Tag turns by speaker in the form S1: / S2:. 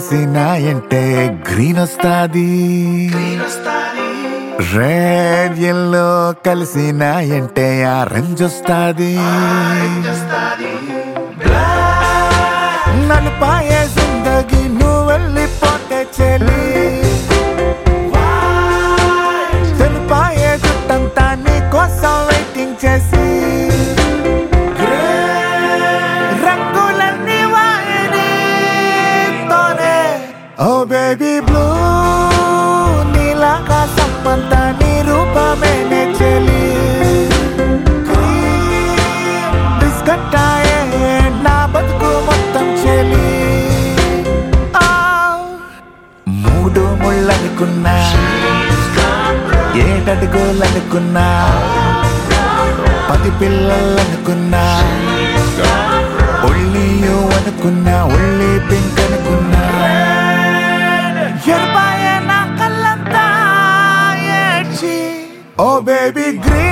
S1: కలిసినాయంటే green వస్తాది red yellow కలిసినాయంటే orange వస్తాది నలుపాయే జిందగీ నువ్వు వెళ్ళిపోతే చెలి తెలుపాయే జుట్టంతా నీ కోసం వెయిటింగ్ చేసి రంగులన్నీ వాయనీతోనే ఓ బేబీ బ్లూ నీలాకాశం అంతా నీ రూపమే చెలి బిస్కట్టాయే నా బతుకు మొత్తం చెలి ఆ, మూడు ముళ్ళనుకున్నా ఏడడుగులనుకున్నా పది పిల్లలనుకున్నా ఒళ్ళి అనుకున్నా ఒళ్ళి పింక్ అనుకున్నా ఎరుపాయే నా కళ్ళంతా ఏడ్చి ఓ బేబీ గ్రీన్